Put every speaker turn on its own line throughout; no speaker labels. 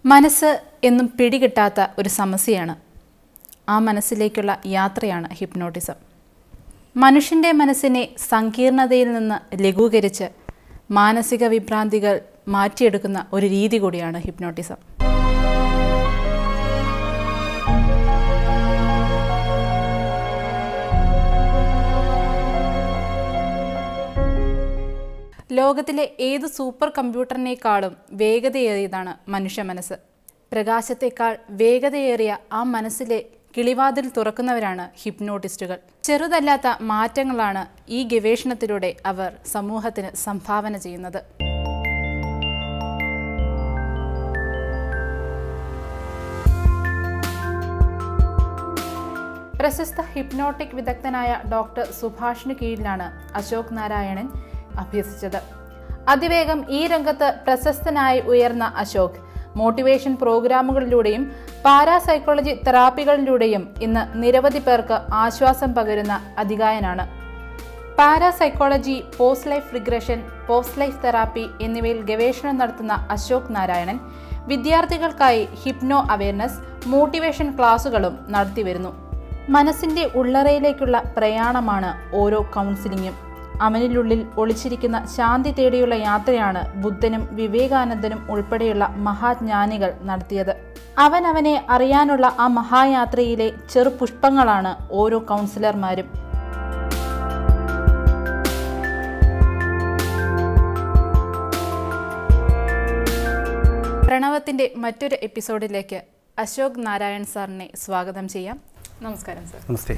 മനസ്സ് എന്നും പിടികിട്ടാത്ത ഒരു സമസ്യയാണ് ആ മനസ്സിലേക്കുള്ള യാത്രയാണ് ഹിപ്നോട്ടിസം മനുഷ്യൻ്റെ മനസ്സിനെ സങ്കീർണതയിൽ നിന്ന് ലഘൂകരിച്ച് മാനസിക വിഭ്രാന്തികൾ മാറ്റിയെടുക്കുന്ന ഒരു രീതി കൂടിയാണ് ഹിപ്നോട്ടിസം ലോകത്തിലെ ഏത് സൂപ്പർ കമ്പ്യൂട്ടറിനേക്കാളും വേഗതയേറിയതാണ് മനുഷ്യ മനസ്സ് പ്രകാശത്തെക്കാൾ വേഗതയേറിയ ആ മനസ്സിലെ കിളിവാതിൽ തുറക്കുന്നവരാണ് ഹിപ്നോട്ടിസ്റ്റുകൾ ചെറുതല്ലാത്ത മാറ്റങ്ങളാണ് ഈ ഗവേഷണത്തിലൂടെ അവർ സമൂഹത്തിന് സംഭാവന ചെയ്യുന്നത് പ്രശസ്ത ഹിപ്നോട്ടിക് വിദഗ്ധനായ ഡോക്ടർ സുഭാഷിന് കീഴിലാണ് അശോക് നാരായണൻ അഭ്യസിച്ചത് അതിവേഗം ഈ രംഗത്ത് പ്രശസ്തനായി ഉയർന്ന അശോക് മോട്ടിവേഷൻ പ്രോഗ്രാമുകളിലൂടെയും പാരാസൈക്കോളജി തെറാപ്പികളിലൂടെയും ഇന്ന് നിരവധി പേർക്ക് ആശ്വാസം പകരുന്ന അധികായനാണ് parapsychology post life regression post life therapy എന്നിവയിൽ ഗവേഷണം നടത്തുന്ന അശോക് നാരായണൻ വിദ്യാർത്ഥികൾക്കായി ഹിപ്നോ അവയർനെസ് മോട്ടിവേഷൻ ക്ലാസുകളും നടത്തിവരുന്നു മനസ്സിന്റെ ഉള്ളറയിലേക്കുള്ള പ്രയാണമാണ് ഓരോ കൗൺസിലിങ്ങും അവനിലുള്ളിൽ ഒളിച്ചിരിക്കുന്ന ശാന്തി തേടിയുള്ള യാത്രയാണ് ബുദ്ധനും വിവേകാനന്ദനും ഉൾപ്പെടെയുള്ള മഹാജ്ഞാനികൾ നടത്തിയത് അവൻ അവനെ അറിയാനുള്ള ആ മഹായാത്രയിലെ ചെറുപുഷ്പങ്ങളാണ് ഓരോ കൗൺസിലർമാരും പ്രണവത്തിന്റെ മറ്റൊരു എപ്പിസോഡിലേക്ക് അശോക് നാരായൺ സാറിനെ സ്വാഗതം ചെയ്യാം നമസ്കാരം സർ
നമസ്തേ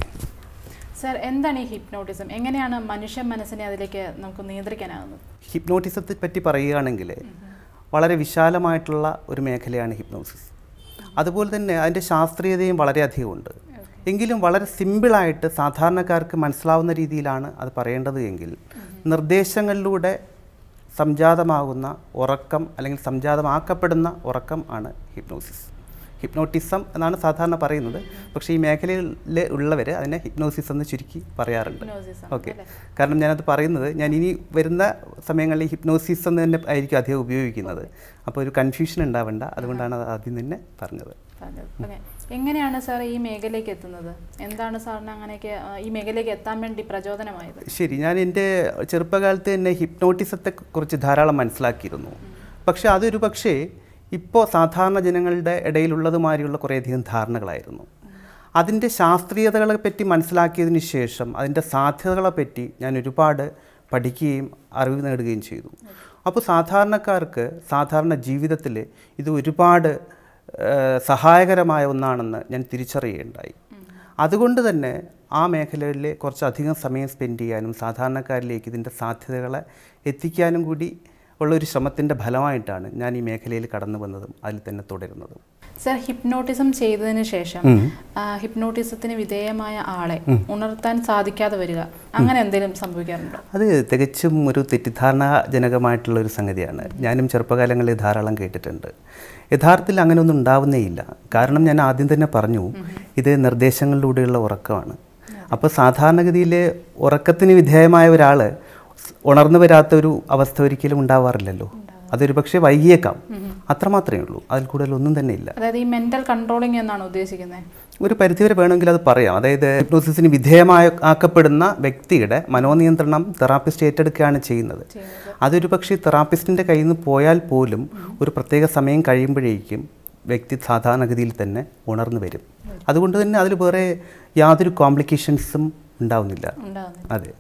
സർ എന്താണ് ഈ ഹിപ്നോട്ടിസം എങ്ങനെയാണ് മനുഷ്യ മനസ്സിനെ അതിലേക്ക് നമുക്ക് നിയന്ത്രിക്കാനാകുന്നത്
ഹിപ്നോട്ടിസത്തെ പറ്റി പറയുകയാണെങ്കിൽ വളരെ വിശാലമായിട്ടുള്ള ഒരു മേഖലയാണ് ഹിപ്നോസിസ് അതുപോലെ തന്നെ അതിൻ്റെ ശാസ്ത്രീയതയും വളരെയധികം ഉണ്ട് എങ്കിലും വളരെ സിമ്പിളായിട്ട് സാധാരണക്കാർക്ക് മനസ്സിലാവുന്ന രീതിയിലാണ് അത് പറയേണ്ടത് എങ്കിൽ നിർദ്ദേശങ്ങളിലൂടെ സംജാതമാകുന്ന ഉറക്കം അല്ലെങ്കിൽ സംജാതമാക്കപ്പെടുന്ന ഉറക്കം ആണ് ഹിപ്നോസിസ് ഹിപ്നോട്ടിസം എന്നാണ് സാധാരണ പറയുന്നത് പക്ഷേ ഈ മേഖലയിൽ ഉള്ളവർ അതിനെ ഹിപ്നോസിസ് എന്ന് ചുരുക്കി പറയാറുണ്ട്
Hypnosis
ഓക്കെ കാരണം ഞാനത് പറയുന്നത് ഞാൻ ഇനി വരുന്ന സമയങ്ങളിൽ ഹിപ്നോസിസ് എന്ന് തന്നെ ആയിരിക്കും അധികം ഉപയോഗിക്കുന്നത് അപ്പോൾ ഒരു കൺഫ്യൂഷൻ ഉണ്ടാവേണ്ട അതുകൊണ്ടാണ് അത് ആദ്യം തന്നെ പറഞ്ഞത്
പറഞ്ഞത് ഓക്കെ എങ്ങനെയാണ് സാർ ഈ മേഖലയിലേക്ക് എത്തുന്നത് എന്താണ് സാറിന് അങ്ങനെയൊക്കെ ആ, ഈ മേഖലയിലേക്ക് എത്താൻ വേണ്ടി പ്രചോദനമായത്
ശരി ഞാൻ എൻ്റെ ചെറുപ്പകാലത്ത് തന്നെ ഹിപ്നോട്ടിസത്തെ കുറിച്ച് ധാരാളം മനസ്സിലാക്കിയിരുന്നു പക്ഷേ അതൊരു പക്ഷേ ഇപ്പോൾ സാധാരണ ജനങ്ങളുടെ ഇടയിലുള്ളതുമാതിരിയുള്ള കുറേയധികം ധാരണകളായിരുന്നു അതിൻ്റെ ശാസ്ത്രീയതകളെ പറ്റി മനസ്സിലാക്കിയതിന് ശേഷം അതിൻ്റെ സാധ്യതകളെ പറ്റി ഞാൻ ഒരുപാട് പഠിക്കുകയും അറിവ് നേടുകയും ചെയ്തു അപ്പോൾ സാധാരണക്കാർക്ക് സാധാരണ ജീവിതത്തിൽ ഇത് ഒരുപാട് ഏഹ്, സഹായകരമായ ഒന്നാണെന്ന് ഞാൻ തിരിച്ചറിയുകയുണ്ടായി അതുകൊണ്ട് തന്നെ ആ മേഖലയിൽ കുറച്ചധികം സമയം സ്പെൻഡ് ചെയ്യാനും സാധാരണക്കാരിലേക്ക് ഇതിൻ്റെ സാധ്യതകളെ എത്തിക്കാനും കൂടി ഉള്ള ഒരു ശ്രമത്തിൻ്റെ ഫലമായിട്ടാണ് ഞാൻ ഈ മേഖലയിൽ കടന്നു വന്നതും അതിൽ തന്നെ തുടരുന്നതും
സാർ ഹിപ്നോട്ടിസം ചെയ്തതിന് ശേഷം ആ, ഹിപ്നോട്ടിസത്തിന് വിധേയമായ ആളെ ഉണർത്താൻ സാധിക്കാതെ വരിക അങ്ങനെ എന്തെങ്കിലും സംഭവിക്കാറുണ്ടോ
അത് തികച്ചും ഒരു തെറ്റിദ്ധാരണാജനകമായിട്ടുള്ള ഒരു സംഗതിയാണ് ഞാനും ചെറുപ്പകാലങ്ങളിൽ ധാരാളം കേട്ടിട്ടുണ്ട് യഥാർത്ഥത്തിൽ അങ്ങനെയൊന്നും ഉണ്ടാവുന്നേയില്ല കാരണം ഞാൻ ആദ്യം തന്നെ പറഞ്ഞു ഇത് നിർദ്ദേശങ്ങളിലൂടെയുള്ള ഉറക്കമാണ് അപ്പോൾ സാധാരണഗതിയിൽ ഉറക്കത്തിന് വിധേയമായ ഒരാൾ ഉണർന്നു വരാത്ത ഒരു അവസ്ഥ ഒരിക്കലും ഉണ്ടാവാറില്ലല്ലോ അതൊരു പക്ഷേ വൈകിയേക്കാം അത്രമാത്രമേ ഉള്ളൂ അതിൽ കൂടുതൽ ഒന്നും തന്നെ ഇല്ല
അതായത് ഈ മെന്റൽ കൺട്രോളിംഗ് എന്നാണ് ഉദ്ദേശിക്കുന്നത്
ഒരു പരിധിവരെ വേണമെങ്കിൽ അത് പറയാം അതായത് ഹിപ്നോസിസിന് വിധേയമായ ആക്കപ്പെടുന്ന വ്യക്തിയുടെ മനോനിയന്ത്രണം തെറാപ്പിസ്റ്റ് ഏറ്റെടുക്കുകയാണ് ചെയ്യുന്നത് അതൊരു പക്ഷേ തെറാപ്പിസ്റ്റിൻ്റെ കയ്യിൽ നിന്ന് പോയാൽ പോലും ഒരു പ്രത്യേക സമയം കഴിയുമ്പോഴേക്കും വ്യക്തി സാധാരണഗതിയിൽ തന്നെ ഉണർന്നു വരും അതുകൊണ്ട് തന്നെ അതിൽ വേറെ യാതൊരു കോംപ്ലിക്കേഷൻസും ഉണ്ടാവുന്നില്ല
ഉണ്ടാകുന്നത്
അതെ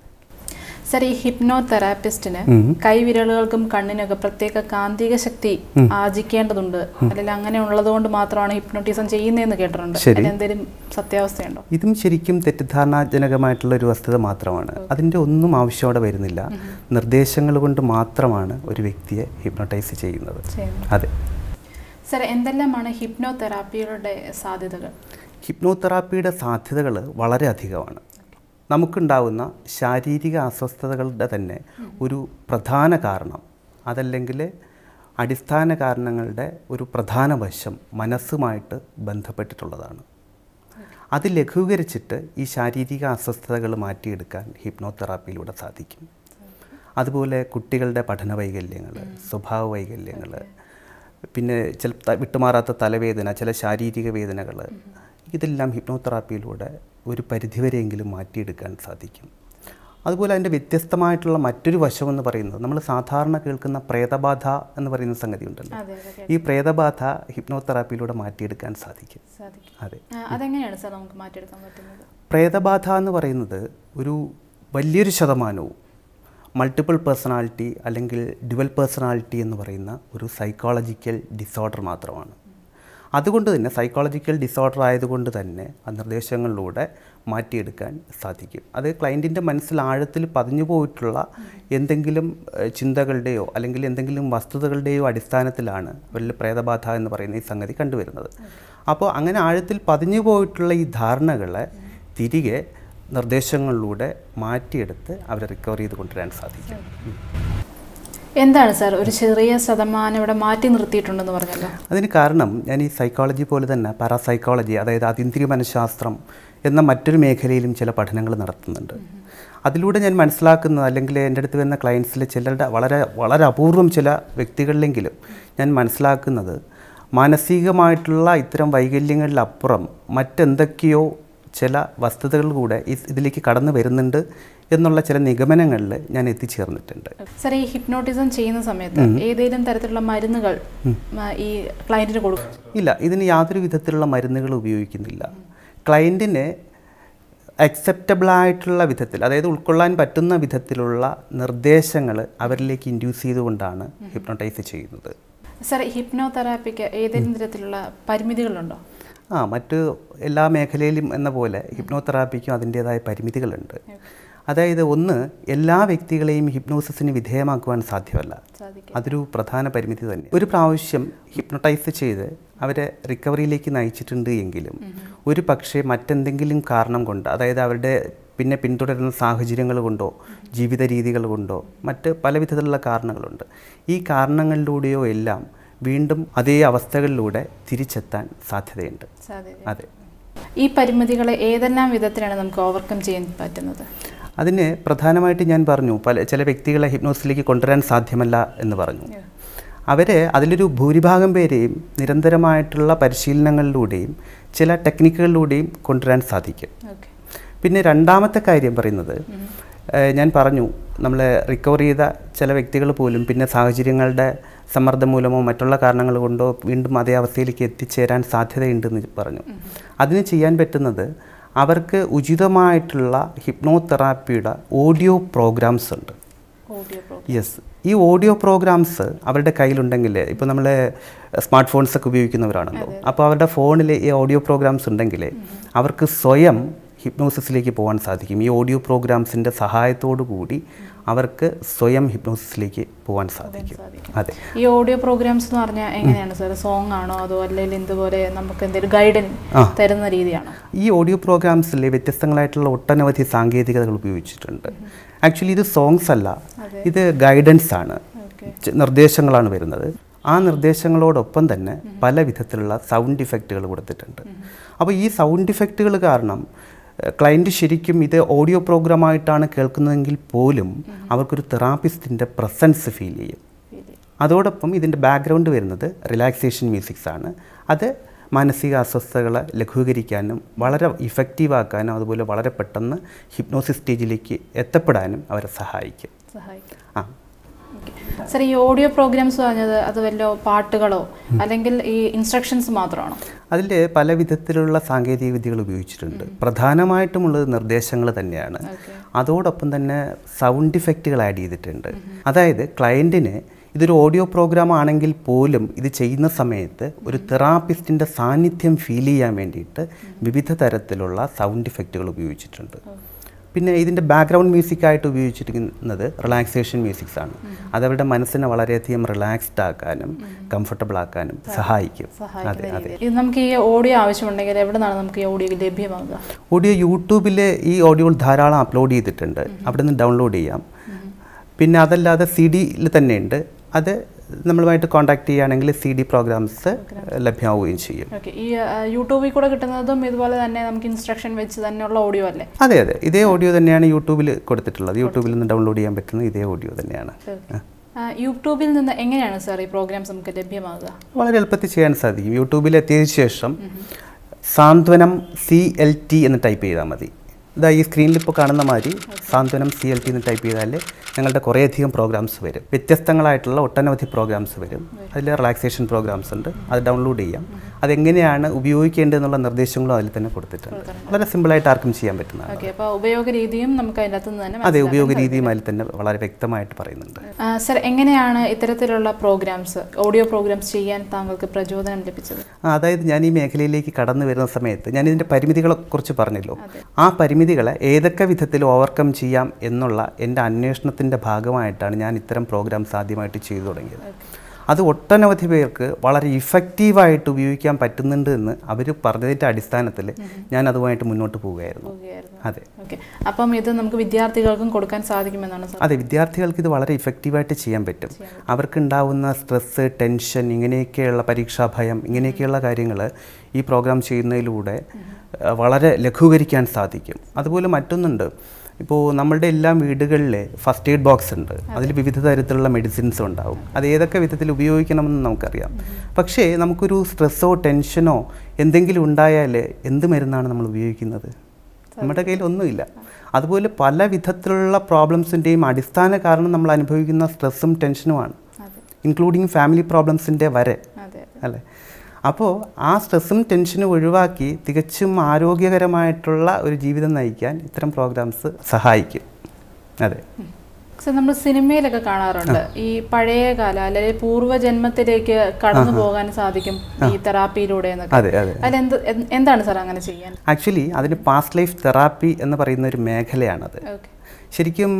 സർ ഈ ഹിപ്നോ തെറാപ്പിസ്റ്റിന് കൈവിരലുകൾക്കും കണ്ണിനൊക്കെ പ്രത്യേക കാന്തിക ശക്തി ആർജിക്കേണ്ടതുണ്ട് അല്ലെങ്കിൽ അങ്ങനെ ഉള്ളത് കൊണ്ട് മാത്രമാണ് ഹിപ്നോട്ടിസം ചെയ്യുന്നതെന്ന് കേട്ടിട്ടുണ്ട്
ശരി.
അതിന് എന്തെങ്കിലും സത്യാവസ്ഥയുണ്ടോ
ഇതും ശരിക്കും തെറ്റിദ്ധാരണാജനകമായിട്ടുള്ള ഒരു വസ്തുത മാത്രമാണ് അതിൻ്റെ ഒന്നും ആവശ്യം അവിടെ വരുന്നില്ല നിർദ്ദേശങ്ങൾ കൊണ്ട് മാത്രമാണ് ഒരു വ്യക്തിയെ ഹിപ്നോട്ടൈസ് ചെയ്യുന്നത്
ചെയ്യുന്നു
അതെ
സർ എന്തെല്ലാമാണ് ഹിപ്നോ തെറാപ്പികളുടെ സാധ്യതകൾ
ഹിപ്നോതെറാപ്പിയുടെ സാധ്യതകൾ വളരെ അധികമാണ് നമുക്കുണ്ടാവുന്ന ശാരീരിക അസ്വസ്ഥതകളുടെ തന്നെ ഒരു പ്രധാന കാരണം അതല്ലെങ്കിൽ അടിസ്ഥാന കാരണങ്ങളുടെ ഒരു പ്രധാന വശം മനസ്സുമായിട്ട് ബന്ധപ്പെട്ടിട്ടുള്ളതാണ് അത് ലഘൂകരിച്ചിട്ട് ഈ ശാരീരിക അസ്വസ്ഥതകൾ മാറ്റിയെടുക്കാൻ ഹിപ്നോതെറാപ്പിയിലൂടെ സാധിക്കും അതുപോലെ കുട്ടികളുടെ പഠന വൈകല്യങ്ങൾ സ്വഭാവ വൈകല്യങ്ങൾ പിന്നെ ചില ത- വിട്ടുമാറാത്ത തലവേദന ചില ശാരീരിക വേദനകൾ ഇതെല്ലാം ഹിപ്നോതെറാപ്പിയിലൂടെ ഒരു പരിധിവരെയെങ്കിലും മാറ്റിയെടുക്കാൻ സാധിക്കും അതുപോലെ അതിൻ്റെ വ്യത്യസ്തമായിട്ടുള്ള മറ്റൊരു വശമെന്ന് പറയുന്നത് നമ്മൾ സാധാരണ കേൾക്കുന്ന പ്രേതബാധ എന്ന് പറയുന്ന സംഗതി ഉണ്ടല്ലോ
അതെ അതെ
ഈ പ്രേതബാധ ഹിപ്നോതെറാപ്പിയിലൂടെ മാറ്റിയെടുക്കാൻ സാധിക്കും
സാധിക്കും
അതെ
ആ, അതെങ്ങനെയാണ് സാർ നമുക്ക് മാറ്റിയെടുക്കാൻ പറ്റുന്നത്
പ്രേതബാധ എന്ന് പറയുന്നത് ഒരു വലിയൊരു ശതമാനവും മൾട്ടിപ്പിൾ പേഴ്സണാലിറ്റി അല്ലെങ്കിൽ ഡ്യുവൽ പേഴ്സണാലിറ്റി എന്ന് പറയുന്ന ഒരു സൈക്കോളജിക്കൽ ഡിസോർഡർ മാത്രമാണ് അതുകൊണ്ട് തന്നെ സൈക്കോളജിക്കൽ ഡിസോർഡർ ആയതുകൊണ്ട് തന്നെ ആ നിർദ്ദേശങ്ങളിലൂടെ മാറ്റിയെടുക്കാൻ സാധിക്കും അത് ക്ലയൻറ്റിൻ്റെ മനസ്സിൽ ആഴത്തിൽ പതിഞ്ഞു പോയിട്ടുള്ള എന്തെങ്കിലും ഏഹ്, ചിന്തകളുടെയോ അല്ലെങ്കിൽ എന്തെങ്കിലും വസ്തുതകളുടെയോ അടിസ്ഥാനത്തിലാണ് അവരിൽ പ്രേതബാധ എന്ന് പറയുന്ന ഈ സംഗതി കണ്ടുവരുന്നത് അപ്പോൾ അങ്ങനെ ആഴത്തിൽ പതിഞ്ഞു പോയിട്ടുള്ള ഈ ധാരണകളെ തിരികെ നിർദ്ദേശങ്ങളിലൂടെ മാറ്റിയെടുത്ത് അവരെ റിക്കവർ ചെയ്ത് കൊണ്ടുവരാൻ സാധിക്കും ഉം.
എന്താണ് സാർ ഒരു ചെറിയ ശതമാനം ഇവിടെ മാറ്റി നിർത്തിയിട്ടുണ്ടെന്ന് പറഞ്ഞല്ലോ
അതിന് കാരണം ഞാൻ ഈ സൈക്കോളജി പോലെ തന്നെ പാരാസൈക്കോളജി അതായത് അതീന്ദ്രിയ മനഃശാസ്ത്രം എന്ന മറ്റൊരു മേഖലയിലും ചില പഠനങ്ങൾ നടത്തുന്നുണ്ട് അതിലൂടെ ഞാൻ മനസ്സിലാക്കുന്നത് അല്ലെങ്കിൽ എൻ്റെ അടുത്ത് വരുന്ന ക്ലയൻസിലെ ചിലരുടെ വളരെ വളരെ അപൂർവം ചില വ്യക്തികളിലെങ്കിലും ഞാൻ മനസ്സിലാക്കുന്നത് മാനസികമായിട്ടുള്ള ഇത്തരം വൈകല്യങ്ങളിലപ്പുറം മറ്റെന്തൊക്കെയോ ചില വസ്തുതകൾ കൂടെ ഈ- ഇതിലേക്ക് കടന്നു വരുന്നുണ്ട് എന്നുള്ള ചില നിഗമനങ്ങളിൽ ഞാൻ എത്തിച്ചേർന്നിട്ടുണ്ട്
സാർ ഈ ഹിപ്നോട്ടിസം ചെയ്യുന്ന സമയത്ത് ഏതെങ്കിലും തരത്തിലുള്ള മരുന്നുകൾ ആ, ഈ ക്ലയന്റിന് കൊടുക്കും
ഇല്ല ഇതിന് യാതൊരു വിധത്തിലുള്ള മരുന്നുകൾ ഉപയോഗിക്കുന്നില്ല ക്ലയൻറ്റിന് അക്സെപ്റ്റബിൾ ആയിട്ടുള്ള വിധത്തിൽ അതായത് ഉൾക്കൊള്ളാൻ പറ്റുന്ന വിധത്തിലുള്ള നിർദ്ദേശങ്ങൾ അവരിലേക്ക് ഇൻഡ്യൂസ് ചെയ്തുകൊണ്ടാണ് ഹിപ്നോട്ടൈസ് ചെയ്യുന്നത്
സാർ ഹിപ്നോതെറാപ്പിക്ക് ഏതെങ്കിലും തരത്തിലുള്ള പരിമിതികളുണ്ടോ
ആ മറ്റ് എല്ലാ മേഖലയിലും എന്ന പോലെ ഹിപ്നോതെറാപ്പിക്കും അതിൻ്റേതായ പരിമിതികളുണ്ട് അതായത് ഒന്ന് എല്ലാ വ്യക്തികളെയും ഹിപ്നോസിസിന് വിധേയമാക്കുവാൻ സാധ്യമല്ല
സാധിക്കും
അതൊരു പ്രധാന പരിമിതി തന്നെ ഒരു പ്രാവശ്യം ഹിപ്നോട്ടൈസ് ചെയ്ത് അവരെ റിക്കവറിയിലേക്ക് നയിച്ചിട്ടുണ്ട് എങ്കിലും ഒരു പക്ഷേ മറ്റെന്തെങ്കിലും കാരണം കൊണ്ട് അതായത് അവരുടെ പിന്നെ പിന്തുടരുന്ന സാഹചര്യങ്ങൾ കൊണ്ടോ ജീവിത രീതികൾ കൊണ്ടോ മറ്റ് പല വിധത്തിലുള്ള കാരണങ്ങളുണ്ട് ഈ കാരണങ്ങളിലൂടെയോ എല്ലാം വീണ്ടും അതേ അവസ്ഥകളിലൂടെ തിരിച്ചെത്താൻ സാധ്യതയുണ്ട്
സാധ്യത
അതെ
ഈ പരിമിതികളെ ഏതെല്ലാം വിധത്തിലാണ് നമുക്ക് ഓവർകം ചെയ്യാൻ പറ്റുന്നത്
അതിന് പ്രധാനമായിട്ട് ഞാൻ പറഞ്ഞു പല ചില വ്യക്തികളെ ഹിപ്നോസിലേക്ക് കൊണ്ടുവരാൻ സാധ്യമല്ല എന്ന് പറഞ്ഞു അവരെ അതിലൊരു ഭൂരിഭാഗം പേരെയും നിരന്തരമായിട്ടുള്ള പരിശീലനങ്ങളിലൂടെയും ചില ടെക്നിക്കുകളിലൂടെയും കൊണ്ടുവരാൻ സാധിക്കും
ഓക്കെ
പിന്നെ രണ്ടാമത്തെ കാര്യം പറയുന്നത് ഏഹ് ഞാൻ പറഞ്ഞു നമ്മൾ റിക്കവർ ചെയ്ത ചില വ്യക്തികൾ പോലും പിന്നെ സാഹചര്യങ്ങളുടെ സമ്മർദ്ദം മൂലമോ മറ്റുള്ള കാരണങ്ങൾ കൊണ്ടോ വീണ്ടും അതേ അവസ്ഥയിലേക്ക് എത്തിച്ചേരാൻ സാധ്യതയുണ്ടെന്ന് പറഞ്ഞു അതിന് ചെയ്യാൻ പറ്റുന്നത് അവർക്ക് ഉചിതമായിട്ടുള്ള ഹിപ്നോതെറാപ്പിയുടെ ഓഡിയോ പ്രോഗ്രാംസ് ഉണ്ട്
ഓഡിയോ പ്രോഗ്രാം
യെസ് ഈ ഓഡിയോ പ്രോഗ്രാംസ് അവരുടെ കയ്യിലുണ്ടെങ്കിൽ ഇപ്പോൾ നമ്മൾ സ്മാർട്ട് ഫോൺസ് ഒക്കെ ഉപയോഗിക്കുന്നവരാണല്ലോ അപ്പോൾ അവരുടെ ഫോണിൽ ഈ ഓഡിയോ പ്രോഗ്രാംസ് ഉണ്ടെങ്കിൽ അവർക്ക് സ്വയം ഹിപ്നോസിസിലേക്ക് പോകാൻ സാധിക്കും ഈ ഓഡിയോ പ്രോഗ്രാംസിൻ്റെ സഹായത്തോടു കൂടി അവർക്ക് സ്വയം ഹിപ്നോസിസിലേക്ക് പോകാൻ സാധിക്കും
സാധിക്കും.
അതെ
ഈ ഓഡിയോ പ്രോഗ്രാംസ് എന്ന് പറഞ്ഞാൽ എങ്ങനെയാണ് സാർ സോങ് ആണോ അതോ അല്ലെങ്കിൽ ഇതുപോലെ നമുക്ക് എന്തെങ്കിലും ഗൈഡൻ
ആ.
തരുന്ന രീതിയാണോ
ഈ ഓഡിയോ പ്രോഗ്രാംസിൽ വ്യത്യസ്തങ്ങളായിട്ടുള്ള ഒട്ടനവധി സാങ്കേതികതകൾ ഉപയോഗിച്ചിട്ടുണ്ട് ആക്ച്വലി ഇത് സോങ്സ് അല്ല
അതെ.
ഇത് ഗൈഡൻസ് ആണ്
ഓക്കെ
ചെ- നിർദ്ദേശങ്ങളാണ് വരുന്നത് ആ നിർദ്ദേശങ്ങളോടൊപ്പം തന്നെ പല വിധത്തിലുള്ള സൗണ്ട് ഇഫക്റ്റുകൾ കൊടുത്തിട്ടുണ്ട് അപ്പോൾ ഈ സൗണ്ട് ഇഫക്റ്റുകൾ കാരണം ക്ലയൻറ്റ് ശരിക്കും ഇത് ഓഡിയോ പ്രോഗ്രാമായിട്ടാണ് കേൾക്കുന്നതെങ്കിൽ പോലും അവർക്കൊരു തെറാപ്പിസ്റ്റിൻ്റെ പ്രസൻസ് ഫീൽ ചെയ്യും അതോടൊപ്പം ഇതിൻ്റെ ബാക്ക്ഗ്രൗണ്ട് വരുന്നത് റിലാക്സേഷൻ മ്യൂസിക്സ് ആണ് അത് മാനസിക അസ്വസ്ഥതകളെ ലഘൂകരിക്കാനും വളരെ ഇഫക്റ്റീവാക്കാനും അതുപോലെ വളരെ പെട്ടെന്ന് ഹിപ്നോസിസ് സ്റ്റേജിലേക്ക് എത്തപ്പെടാനും അവരെ സഹായിക്കും
സഹായിക്കും
ആ
സാർ ഈ ഓഡിയോ പ്രോഗ്രാംസ് പറഞ്ഞത് അത് വല്ല പാട്ടുകളോ അല്ലെങ്കിൽ ഈ ഇൻസ്ട്രക്ഷൻസ് മാത്രമാണോ
അതിൽ പല വിധത്തിലുള്ള സാങ്കേതിക വിദ്യകൾ ഉപയോഗിച്ചിട്ടുണ്ട് പ്രധാനമായിട്ടുമുള്ളത് നിർദ്ദേശങ്ങൾ തന്നെയാണ്
ഓക്കെ
അതോടൊപ്പം തന്നെ സൗണ്ട് ഇഫക്റ്റുകൾ ആഡ് ചെയ്തിട്ടുണ്ട് അതായത് ക്ലയൻറ്റിന് ഇതൊരു ഓഡിയോ പ്രോഗ്രാം ആണെങ്കിൽ പോലും ഇത് ചെയ്യുന്ന സമയത്ത് ഒരു തെറാപ്പിസ്റ്റിൻ്റെ സാന്നിധ്യം ഫീൽ ചെയ്യാൻ വേണ്ടിയിട്ട് വിവിധ തരത്തിലുള്ള സൗണ്ട് ഇഫക്റ്റുകൾ ഉപയോഗിച്ചിട്ടുണ്ട് പിന്നെ ഇതിൻ്റെ ബാക്ക്ഗ്രൗണ്ട് മ്യൂസിക് ആയിട്ട് ഉപയോഗിച്ചിരിക്കുന്നത് റിലാക്സേഷൻ മ്യൂസിക്സ് ആണ് അതവരുടെ മനസ്സിനെ വളരെയധികം റിലാക്സ്ഡ് ആക്കാനും കംഫർട്ടബിൾ ആക്കാനും സഹായിക്കും അതെ
സഹായിക്കുന്ന
അതെ
രീതി ഇത് നമുക്ക് ഈ ഓഡിയോ ആവശ്യമുണ്ടെങ്കിൽ എവിടെ നിന്നാണ് നമുക്ക് ഈ ഓഡിയോ ലഭ്യമാകുക
ഓഡിയോ യൂട്യൂബിൽ ഈ ഓഡിയോകൾ ധാരാളം അപ്ലോഡ് ചെയ്തിട്ടുണ്ട് അവിടെ നിന്ന് ഡൗൺലോഡ് ചെയ്യാം പിന്നെ അതല്ലാതെ സി ഡിയിൽ തന്നെയുണ്ട് അത് നമ്മളുമായിട്ട് കോൺടാക്ട് ചെയ്യുകയാണെങ്കിൽ സി ഡി പ്രോഗ്രാംസ് ലഭ്യമാവുകയും ചെയ്യും
ഓക്കെ ഈ ആ, യൂട്യൂബിൽ കൂടെ കിട്ടുന്നതും ഇതുപോലെ തന്നെ നമുക്ക് ഇൻസ്ട്രക്ഷൻ വെച്ച് തന്നെയുള്ള ഓഡിയോ അല്ലേ
അതെ അതെ ഇതേ ഓഡിയോ തന്നെയാണ് യൂട്യൂബിൽ കൊടുത്തിട്ടുള്ളത് യൂട്യൂബിൽ നിന്ന് ഡൗൺലോഡ് ചെയ്യാൻ പറ്റുന്ന ഇതേ ഓഡിയോ തന്നെയാണ്
ഓക്കെ. ആ, യൂട്യൂബിൽ നിന്ന് എങ്ങനെയാണ് സാർ ഈ പ്രോഗ്രാംസ് നമുക്ക് ലഭ്യമാകുക
വളരെ എളുപ്പത്തിൽ ചെയ്യാൻ സാധിക്കും യൂട്യൂബിൽ എത്തിയതിനു ശേഷം സാന്ത്വനം സി എൽ ടി എന്ന് ടൈപ്പ് ചെയ്താൽ മതി ഇതാ ഈ സ്ക്രീനിൽ ഇപ്പോൾ കാണുന്ന മാതിരി സാന്ത്വനം സി എൽ ടി എന്ന് ടൈപ്പ് ചെയ്താൽ ഞങ്ങളുടെ കുറേയധികം പ്രോഗ്രാംസ് വരും വ്യത്യസ്തങ്ങളായിട്ടുള്ള ഒട്ടനവധി പ്രോഗ്രാംസ് വരും അതിൽ റിലാക്സേഷൻ പ്രോഗ്രാംസ് ഉണ്ട് അത് ഡൗൺലോഡ് ചെയ്യാം അതെങ്ങനെയാണ് ഉപയോഗിക്കേണ്ടതെന്നുള്ള നിർദ്ദേശങ്ങളും അതിൽ തന്നെ കൊടുത്തിട്ടുണ്ട് വളരെ സിമ്പിളായിട്ട് ആർക്കും ചെയ്യാൻ പറ്റുന്നതാണ്
ഓക്കെ അപ്പോൾ ഉപയോഗ രീതിയും നമുക്ക് അതിൻ്റെ അകത്ത് നിന്ന് തന്നെ
അതെ ഉപയോഗ രീതിയും അതിൽ തന്നെ വളരെ വ്യക്തമായിട്ട് പറയുന്നുണ്ട്
ആ, സർ എങ്ങനെയാണ് ഇത്തരത്തിലുള്ള പ്രോഗ്രാംസ് ഓഡിയോ പ്രോഗ്രാംസ് ചെയ്യാൻ താങ്കൾക്ക് പ്രചോദനം ലഭിച്ചത്
ആ, അതായത് ഞാൻ ഈ മേഖലയിലേക്ക് കടന്നു വരുന്ന സമയത്ത് ഞാൻ ഇതിൻ്റെ പരിമിതികളെ കുറിച്ച് പറഞ്ഞല്ലോ ആ പരിമിതികളെ ഏതൊക്കെ വിധത്തിൽ ഓവർകം ചെയ്യാം എന്നുള്ള എൻ്റെ അന്വേഷണത്തിൻ്റെ ഭാഗമായിട്ടാണ് ഞാൻ ഇത്തരം പ്രോഗ്രാംസ് ആദ്യമായിട്ട് ചെയ്തു തുടങ്ങിയത് അത് ഒട്ടനവധി പേർക്ക് വളരെ ഇഫക്റ്റീവായിട്ട് ഉപയോഗിക്കാൻ പറ്റുന്നുണ്ട് എന്ന് അവർ പറഞ്ഞതിൻ്റെ അടിസ്ഥാനത്തിൽ ഞാൻ അതുമായിട്ട് മുന്നോട്ട് പോവുകയായിരുന്നു
പോവുകയായിരുന്നു
അതെ
ഓക്കെ അപ്പം ഇത് നമുക്ക് വിദ്യാർത്ഥികൾക്കും കൊടുക്കാൻ സാധിക്കുമെന്നാണ് സാർ
അതെ വിദ്യാർത്ഥികൾക്ക് ഇത് വളരെ ഇഫക്റ്റീവായിട്ട് ചെയ്യാൻ പറ്റും അവർക്കുണ്ടാവുന്ന സ്ട്രെസ്സ് ടെൻഷൻ ഇങ്ങനെയൊക്കെയുള്ള പരീക്ഷാ ഭയം ഇങ്ങനെയൊക്കെയുള്ള കാര്യങ്ങൾ ഈ പ്രോഗ്രാം ചെയ്യുന്നതിലൂടെ അഹ്, വളരെ ലഘൂകരിക്കാൻ സാധിക്കും അതുപോലെ മറ്റൊന്നുണ്ട് ഇപ്പോൾ നമ്മളുടെ എല്ലാ വീടുകളിൽ ഫസ്റ്റ് എയ്ഡ് ബോക്സ് ഉണ്ട് അതിൽ വിവിധ തരത്തിലുള്ള മെഡിസിൻസ് ഉണ്ടാവും അത് ഏതൊക്കെ വിധത്തിൽ ഉപയോഗിക്കണമെന്ന് നമുക്കറിയാം പക്ഷേ നമുക്കൊരു സ്ട്രെസ്സോ ടെൻഷനോ എന്തെങ്കിലും ഉണ്ടായാൽ എന്ത് മരുന്നാണ് നമ്മൾ ഉപയോഗിക്കുന്നത് നമ്മുടെ കയ്യിൽ ഒന്നുമില്ല അതുപോലെ പല വിധത്തിലുള്ള പ്രോബ്ലംസിൻ്റെയും അടിസ്ഥാന കാരണം നമ്മൾ അനുഭവിക്കുന്ന സ്ട്രെസ്സും ടെൻഷനുമാണ്
അതെ
ഇൻക്ലൂഡിങ് ഫാമിലി പ്രോബ്ലംസിൻ്റെ വരെ
അതെ
അല്ലേ അപ്പോൾ ആ സ്ട്രെസ്സും ടെൻഷനും ഒഴിവാക്കി തികച്ചും ആരോഗ്യകരമായിട്ടുള്ള ഒരു ജീവിതം നയിക്കാൻ ഇത്തരം പ്രോഗ്രാംസ് സഹായിക്കും അതെ
സർ നമ്മൾ സിനിമയിലൊക്കെ കാണാറുണ്ട് ഈ പഴയ കാല അല്ലെങ്കിൽ പൂർവ്വജന്മത്തിലേക്ക് കടന്നു പോകാൻ സാധിക്കും ഈ തെറാപ്പിയിലൂടെ എന്നൊക്കെ
അതെ അതെ
അതിലെന്ത് എന്ത്- എന്താണ് സാർ അങ്ങനെ ചെയ്യാൻ
ആക്ച്വലി അതിന് പാസ്റ്റ് ലൈഫ് തെറാപ്പി എന്ന് പറയുന്ന ഒരു മേഖലയാണത്
ഓക്കെ
ശരിക്കും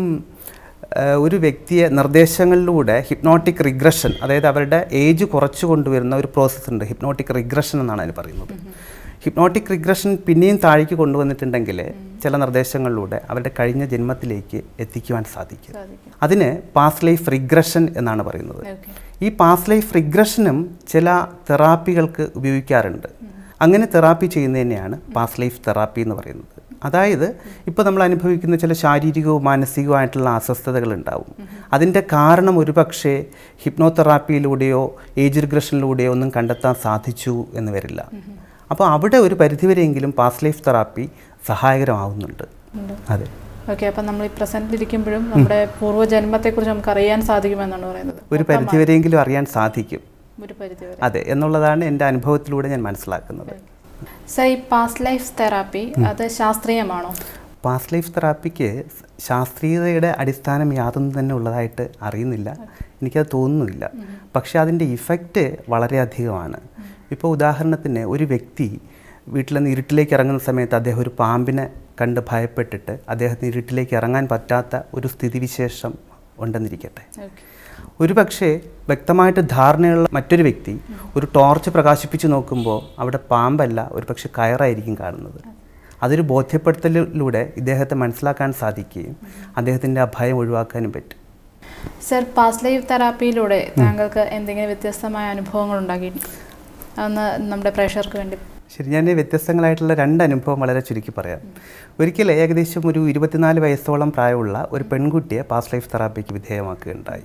ആ, ഒരു വ്യക്തിയെ നിർദ്ദേശങ്ങളിലൂടെ ഹിപ്നോട്ടിക് റിഗ്രഷൻ അതായത് അവരുടെ ഏജ് കുറച്ച് കൊണ്ടുവരുന്ന ഒരു പ്രോസസ്സ് ഉണ്ട് ഹിപ്നോട്ടിക് റിഗ്രഷൻ എന്നാണ് അതിന് പറയുന്നത് ഹിപ്നോട്ടിക് റിഗ്രഷൻ പിന്നെയും താഴേക്ക് കൊണ്ടുവന്നിട്ടുണ്ടെങ്കിൽ ചില നിർദ്ദേശങ്ങളിലൂടെ അവരുടെ കഴിഞ്ഞ ജന്മത്തിലേക്ക് എത്തിക്കുവാൻ സാധിക്കും
സാധിക്കും
അതിന് പാസ്റ്റ് ലൈഫ് റിഗ്രഷൻ എന്നാണ് പറയുന്നത്
ഓക്കെ
ഈ പാസ്റ്റ് ലൈഫ് റിഗ്രഷനും ചില തെറാപ്പികൾക്ക് ഉപയോഗിക്കാറുണ്ട് അങ്ങനെ തെറാപ്പി ചെയ്യുന്നതിനെയാണ് പാസ്റ്റ് ലൈഫ് തെറാപ്പി എന്ന് പറയുന്നത് അതായത് ഇപ്പോൾ നമ്മൾ അനുഭവിക്കുന്ന ചില ശാരീരികവും മാനസികവുമായിട്ടുള്ള അസ്വസ്ഥതകൾ ഉണ്ടാവും അതിൻ്റെ കാരണം ഒരുപക്ഷെ ഹിപ്നോതെറാപ്പിയിലൂടെയോ ഏജ് റിഗ്രഷനിലൂടെയോ ഒന്നും കണ്ടെത്താൻ സാധിച്ചു എന്ന് വരില്ല അപ്പോൾ അവിടെ ഒരു പരിധിവരെയെങ്കിലും പാസ്റ്റ് ലൈഫ് തെറാപ്പി സഹായകരമാവുന്നുണ്ട്
ഉണ്ട്.
അതെ
ഓക്കെ അപ്പം നമ്മൾ ഈ പ്രസന്റിൽ ഇരിക്കുമ്പോഴും നമ്മുടെ പൂർവ്വജന്മത്തെക്കുറിച്ച് നമുക്ക് അറിയാൻ സാധിക്കുമെന്നാണ് പറയുന്നത്
ഒരു പരിധിവരെയെങ്കിലും അറിയാൻ സാധിക്കും
ഒരു പരിധി വരെ
അതെ എന്നുള്ളതാണ് എൻ്റെ അനുഭവത്തിലൂടെ ഞാൻ മനസ്സിലാക്കുന്നത്
സർ ഈ പാസ്റ്റ് ലൈഫ് തെറാപ്പി അത് ശാസ്ത്രീയമാണോ
പാസ്റ്റ് ലൈഫ് തെറാപ്പിക്ക് ശാസ്ത്രീയതയുടെ അടിസ്ഥാനം യാതൊന്നും തന്നെ ഉള്ളതായിട്ട് അറിയുന്നില്ല എനിക്കത് തോന്നുന്നില്ല പക്ഷേ അതിൻ്റെ ഇഫക്റ്റ് വളരെയധികമാണ് ഇപ്പോൾ ഉദാഹരണത്തിന് ഒരു വ്യക്തി വീട്ടിൽ നിന്ന് ഇരുട്ടിലേക്ക് ഇറങ്ങുന്ന സമയത്ത് അദ്ദേഹം ഒരു പാമ്പിനെ കണ്ട് ഭയപ്പെട്ടിട്ട് അദ്ദേഹത്തിന് ഇരുട്ടിലേക്ക് ഇറങ്ങാൻ പറ്റാത്ത ഒരു സ്ഥിതിവിശേഷം ഉണ്ടെന്നിരിക്കട്ടെ
ഓക്കെ
ഒരു പക്ഷേ വ്യക്തമായിട്ട് ധാരണയുള്ള മറ്റൊരു വ്യക്തി ഒരു ടോർച്ച് പ്രകാശിപ്പിച്ച് നോക്കുമ്പോൾ അവിടെ പാമ്പല്ല ഒരു പക്ഷേ കയറായിരിക്കും കാണുന്നത് അതൊരു ബോധ്യപ്പെടുത്തലിലൂടെ ഇദ്ദേഹത്തെ മനസ്സിലാക്കാൻ സാധിക്കുകയും അദ്ദേഹത്തിൻ്റെ ആ ഭയം ഒഴിവാക്കാനും പറ്റും
സർ പാസ്റ്റ് ലൈഫ് തെറാപ്പിയിലൂടെ താങ്കൾക്ക് എന്തെങ്കിലും വ്യത്യസ്തമായ അനുഭവങ്ങൾ ഉണ്ടാക്കിയിട്ടുണ്ട് അതൊന്ന് നമ്മുടെ പ്രേക്ഷകർക്ക് വേണ്ടി
ശരി ഞാൻ വ്യത്യസ്തങ്ങളായിട്ടുള്ള രണ്ട് അനുഭവം വളരെ ചുരുക്കി പറയാം ഒരിക്കൽ ഏകദേശം ഒരു ഇരുപത്തിനാല് വയസ്സോളം പ്രായമുള്ള ഒരു പെൺകുട്ടിയെ പാസ്റ്റ് ലൈഫ് തെറാപ്പിക്ക് വിധേയമാക്കുകയുണ്ടായി